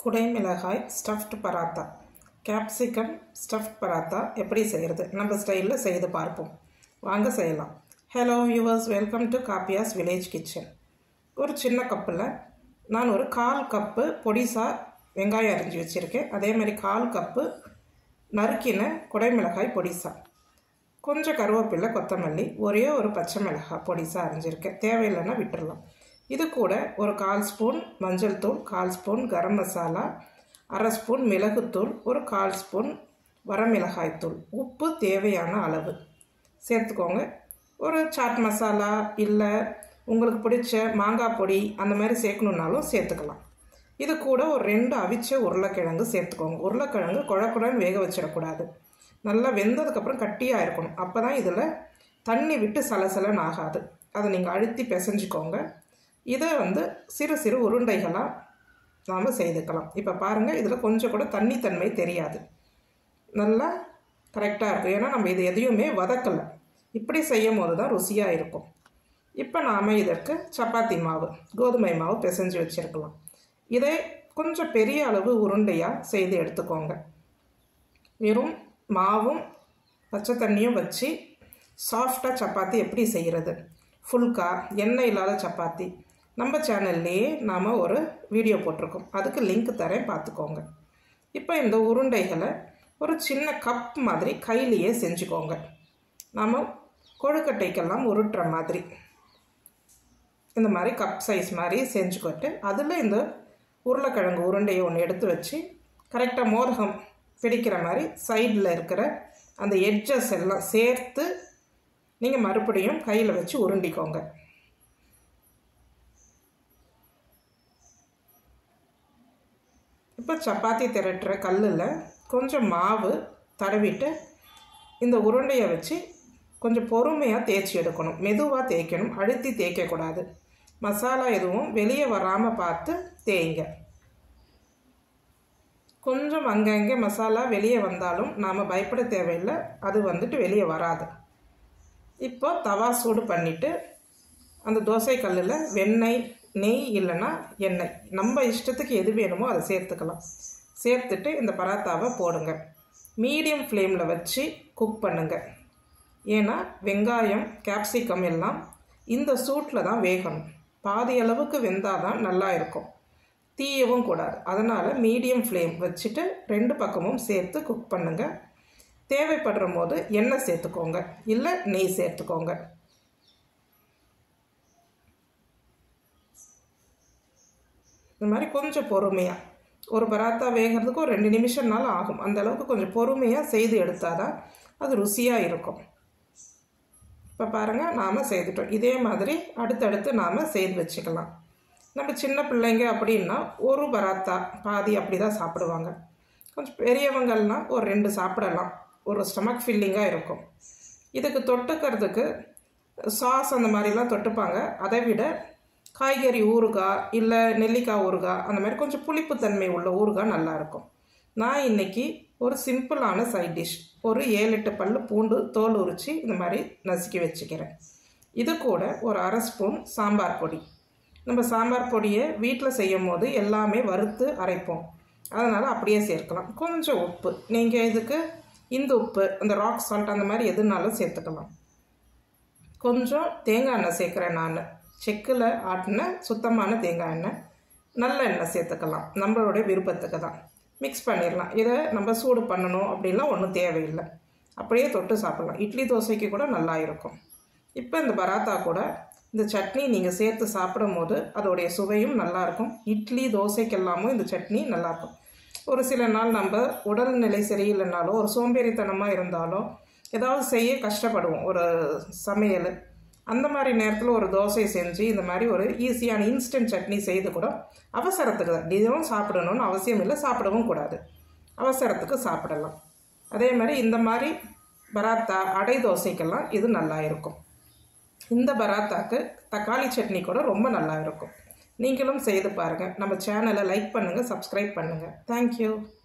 குடைமிளகாய் stuffed paratha capsicum stuffed paratha எப்படி செய்கிறது நம்ம ஸ்டைலில் செய்து பார்ப்போம் வாங்க செய்யலாம் ஹலோ வியூவர்ஸ் வெல்கம் டு காப்பியாஸ் வில்லேஜ் கிச்சன் ஒரு சின்ன கப்பில் நான் ஒரு கால் கப்பு பொடிசா வெங்காயம் அரிஞ்சு வச்சுருக்கேன் அதே மாதிரி கால் கப்பு நறுக்கின குடைமிளகாய் பொடிசா கொஞ்சம் கருவேப்பிலை கொத்தமல்லி ஒரே ஒரு பச்சை மிளகாய் பொடிசாக அரிஞ்சிருக்கேன் தேவையில்லைன்னா விட்டுறலாம் இது கூட ஒரு கால் ஸ்பூன் மஞ்சள் தூள் கால் ஸ்பூன் கரம் மசாலா அரை ஸ்பூன் மிளகுத்தூள் ஒரு கால் ஸ்பூன் வரமிளகாய் தூள் உப்பு தேவையான அளவு சேர்த்துக்கோங்க ஒரு சாட் மசாலா இல்லை உங்களுக்கு பிடிச்ச மாங்காய் பொடி அந்த மாதிரி சேர்க்கணுன்னாலும் சேர்த்துக்கலாம் இது கூட ஒரு ரெண்டு அவிச்ச உருளைக்கிழங்கு சேர்த்துக்கோங்க உருளைக்கிழங்கு குழக்குழன்னு வேக வச்சிடக்கூடாது நல்லா வெந்ததுக்கப்புறம் கட்டியாக இருக்கணும் அப்போ தான் இதில் தண்ணி விட்டு சலசலன்னு ஆகாது அதை நீங்கள் அழுத்தி பிசைஞ்சிக்கோங்க இதை வந்து சிறு சிறு உருண்டைகளாக நாம் செய்துக்கலாம் இப்போ பாருங்கள் இதில் கொஞ்சம் கூட தண்ணி தன்மை தெரியாது நல்லா கரெக்டாக இருக்கும் ஏன்னா நம்ம இது எதையுமே வதக்கலை இப்படி செய்யும் போது தான் ருசியாக இருக்கும் இப்போ நாம் இதற்கு சப்பாத்தி மாவு கோதுமை மாவு பிசைஞ்சு வச்சுருக்கலாம் இதை கொஞ்சம் பெரிய அளவு உருண்டையாக செய்து எடுத்துக்கோங்க வெறும் மாவும் பச்சை தண்ணியும் வச்சு சாஃப்டாக சப்பாத்தி எப்படி செய்கிறது ஃபுல்கா எண்ணெய் இல்லாத சப்பாத்தி நம்ம சேனல்லையே நாம் ஒரு வீடியோ போட்டிருக்கோம் அதுக்கு லிங்க் தரேன் பார்த்துக்கோங்க இப்போ இந்த உருண்டைகளை ஒரு சின்ன கப் மாதிரி கையிலேயே செஞ்சுக்கோங்க நாம் கொழுக்கட்டைக்கெல்லாம் உருட்டுற மாதிரி இந்த மாதிரி கப் சைஸ் மாதிரி செஞ்சுக்கிட்டு அதில் இந்த உருளைக்கிழங்கு உருண்டையை ஒன்று எடுத்து வச்சு கரெக்டாக மோதகம் பிடிக்கிற மாதிரி சைடில் இருக்கிற அந்த எட்ஜஸ் எல்லாம் சேர்த்து நீங்கள் மறுபடியும் கையில் வச்சு உருண்டிக்கோங்க இப்போ சப்பாத்தி திரட்டுற கல்லில் கொஞ்சம் மாவு தடவிட்டு இந்த உருண்டையை வச்சு கொஞ்சம் பொறுமையாக தேய்ச்சி எடுக்கணும் மெதுவாக தேய்க்கணும் அழுத்தி தேய்க்கக்கூடாது மசாலா எதுவும் வெளியே வராமல் பார்த்து தேய்ங்க கொஞ்சம் அங்கங்கே மசாலா வெளியே வந்தாலும் நாம் பயப்பட தேவையில்லை அது வந்துட்டு வெளியே வராது இப்போ தவா சூடு பண்ணிவிட்டு அந்த தோசை கல்லில் வெண்ணெய் நெய் இல்லைன்னா எண்ணெய் நம்ம இஷ்டத்துக்கு எது வேணுமோ அதை சேர்த்துக்கலாம் சேர்த்துட்டு இந்த பராத்தாவை போடுங்க மீடியம் ஃப்ளேமில் வச்சு குக் பண்ணுங்கள் ஏன்னா வெங்காயம் கேப்சிகம் எல்லாம் இந்த சூட்டில் தான் வேகணும் பாதி அளவுக்கு வெந்தால் தான் நல்லா இருக்கும் தீயவும் கூடாது அதனால் மீடியம் ஃப்ளேம் வச்சுட்டு ரெண்டு பக்கமும் சேர்த்து குக் பண்ணுங்கள் தேவைப்படுற போது எண்ணெய் சேர்த்துக்கோங்க இல்லை நெய் சேர்த்துக்கோங்க இந்த மாதிரி கொஞ்சம் பொறுமையாக ஒரு பராத்தா வேகிறதுக்கு ஒரு ரெண்டு நிமிஷம்னாலும் ஆகும் அந்த அளவுக்கு கொஞ்சம் பொறுமையாக செய்து எடுத்தால் தான் அது ருசியாக இருக்கும் இப்போ பாருங்கள் நாம் செய்துட்டோம் இதே மாதிரி அடுத்தடுத்து நாம் செய்து வச்சுக்கலாம் நம்ம சின்ன பிள்ளைங்க அப்படின்னா ஒரு பராத்தா பாதி அப்படி தான் சாப்பிடுவாங்க கொஞ்சம் பெரியவங்கள்னால் ஒரு ரெண்டு சாப்பிடலாம் ஒரு ஸ்டமக் ஃபில்லிங்காக இருக்கும் இதுக்கு தொட்டுக்கிறதுக்கு சாஸ் அந்த மாதிரிலாம் தொட்டுப்பாங்க அதை விட காய்கறி ஊறுகாய் இல்லை நெல்லிக்காய் ஊறுகாய் அந்த மாதிரி கொஞ்சம் புளிப்புத்தன்மை உள்ள ஊறுகாய் நல்லாயிருக்கும் நான் இன்றைக்கி ஒரு சிம்பிளான சைட் டிஷ் ஒரு ஏழு எட்டு பல் பூண்டு தோல் உரித்து இந்த மாதிரி நசுக்கி வச்சுக்கிறேன் இது கூட ஒரு அரை ஸ்பூன் சாம்பார் பொடி நம்ம சாம்பார் பொடியை வீட்டில் செய்யும் போது எல்லாமே வறுத்து அரைப்போம் அதனால் அப்படியே சேர்க்கலாம் கொஞ்சம் உப்பு நீங்கள் இதுக்கு இந்த உப்பு அந்த ராக் சால்ட் அந்த மாதிரி எதுனாலும் சேர்த்துக்கலாம் கொஞ்சம் தேங்காய் எண்ணெய் சேர்க்குறேன் நான் செக்கில் ஆட்டின சுத்தமான தேங்காய் எண்ணெய் நல்ல எண்ணெய் சேர்த்துக்கலாம் நம்மளுடைய விருப்பத்துக்கு தான் மிக்ஸ் பண்ணிடலாம் இதை நம்ம சூடு பண்ணணும் அப்படின்லாம் ஒன்றும் தேவையில்லை அப்படியே தொட்டு சாப்பிட்லாம் இட்லி தோசைக்கு கூட நல்லா இருக்கும் இப்போ இந்த பராத்தா கூட இந்த சட்னி நீங்கள் சேர்த்து சாப்பிடும் போது அதோடைய சுவையும் நல்லாயிருக்கும் இட்லி தோசைக்கெல்லாமும் இந்த சட்னி நல்லாயிருக்கும் ஒரு சில நாள் நம்ம உடல்நிலை சரியில்லைனாலோ ஒரு சோம்பேறித்தனமாக இருந்தாலோ ஏதாவது செய்ய கஷ்டப்படுவோம் ஒரு சமையல் அந்த மாதிரி நேரத்தில் ஒரு தோசை செஞ்சு இந்த மாதிரி ஒரு ஈஸியான இன்ஸ்டன்ட் சட்னி செய்து கூட அவசரத்துக்கு தான் தினமும் சாப்பிடணும்னு அவசியம் இல்லை சாப்பிடவும் கூடாது அவசரத்துக்கு சாப்பிடலாம் அதே மாதிரி இந்த மாதிரி பராத்தா அடை தோசைக்கெல்லாம் இது நல்லா இருக்கும் இந்த பராத்தாக்கு தக்காளி சட்னி கூட ரொம்ப நல்லா இருக்கும் நீங்களும் செய்து பாருங்கள் நம்ம சேனலை லைக் பண்ணுங்கள் சப்ஸ்கிரைப் பண்ணுங்கள் தேங்க்யூ